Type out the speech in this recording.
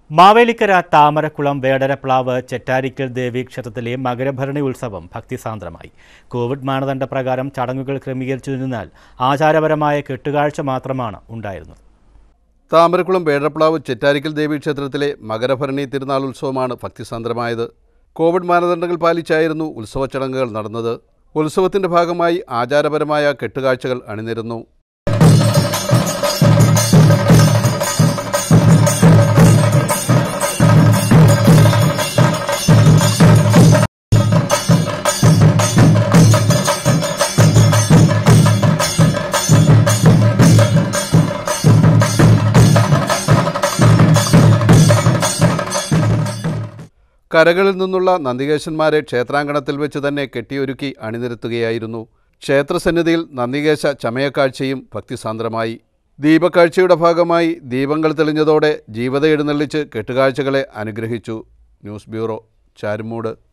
മാവേലിക്കര താമരക്കുളം വേടരപ്ലാവ് ചെറ്റാരിക്കൽ ദേവി ക്ഷേത്രത്തിലെ മകരഭരണി ഉത്സവം ഭക്തിസാന്ദ്രമായി കോവിഡ് മാനദണ്ഡ പ്രകാരം ചടങ്ങുകൾ ക്രമീകരിച്ചതിനാൽ ആചാരപരമായ കെട്ടുകാഴ്ച മാത്രമാണ് ഉണ്ടായിരുന്നത് താമരക്കുളം വേഴപ്ലാവ് ചെറ്റാരിക്കൽ ദേവി ക്ഷേത്രത്തിലെ മകരഭരണി തിരുനാൾ ഉത്സവമാണ് ഭക്തിസാന്ദ്രമായത് കോവിഡ് മാനദണ്ഡങ്ങൾ പാലിച്ചായിരുന്നു ഉത്സവ ചടങ്ങുകൾ നടന്നത് ഉത്സവത്തിന്റെ ഭാഗമായി ആചാരപരമായ കെട്ടുകാഴ്ചകൾ അണിനിരുന്നു കരകളിൽ നിന്നുള്ള നന്ദികേശന്മാരെ ക്ഷേത്രാങ്കണത്തിൽ വെച്ച് തന്നെ കെട്ടിയൊരുക്കി അണിനിരത്തുകയായിരുന്നു ക്ഷേത്രസന്നിധിയിൽ നന്ദികേശ ചമയക്കാഴ്ചയും ഭക്തിസാന്ദ്രമായി ദീപക്കാഴ്ചയുടെ ഭാഗമായി ദീപങ്ങൾ തെളിഞ്ഞതോടെ ജീവത എഴുന്നള്ളിച്ച് കെട്ടുകാഴ്ചകളെ അനുഗ്രഹിച്ചു ന്യൂസ് ബ്യൂറോ ചാരുമൂട്